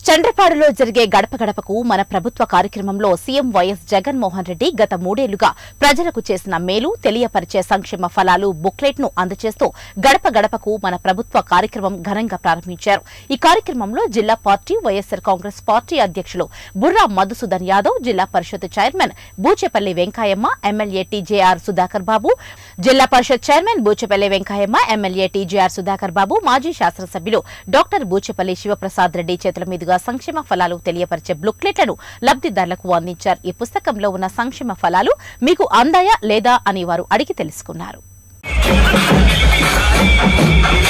చండ్రపాడులో జరిగే గడప గడపకు మన ప్రభుత్వ కార్యక్రమంలో సీఎం వైఎస్ జగన్మోహన్ రెడ్డి గత మూడేళ్లుగా ప్రజలకు చేసిన మేలు తెలియపరిచే సంక్షేమ ఫలాలు బుక్లెట్ ను అందజేస్తూ గడప గడపకు మన ప్రభుత్వ కార్యక్రమం ఘనంగా ప్రారంభించారు ఈ కార్యక్రమంలో జిల్లా పార్టీ వైఎస్సార్ కాంగ్రెస్ పార్టీ అధ్యక్షులు Borra Madhusudan Yadav Zilla Parishad chairman Bucheppalli Venkayamma MLA TJR Sudhakar Babu Zilla Parishad chairman Bucheppalli Venkayamma MLA TJR Sudhakar Babu మాజీ శాసనసభ్యులు డాక్టర్ బూచేపల్లి శివప్రసాద్ రెడ్డి చేతుల మీదుగా సంక్షేమ ఫలాలు తెలియపరిచే బుక్లెట్లను లబ్దిదారులకు అందించారు ఈ పుస్తకంలో ఉన్న సంక్షేమ ఫలాలు మీకు అందాయా లేదా అని వారు అడిగి తెలుసుకున్నారు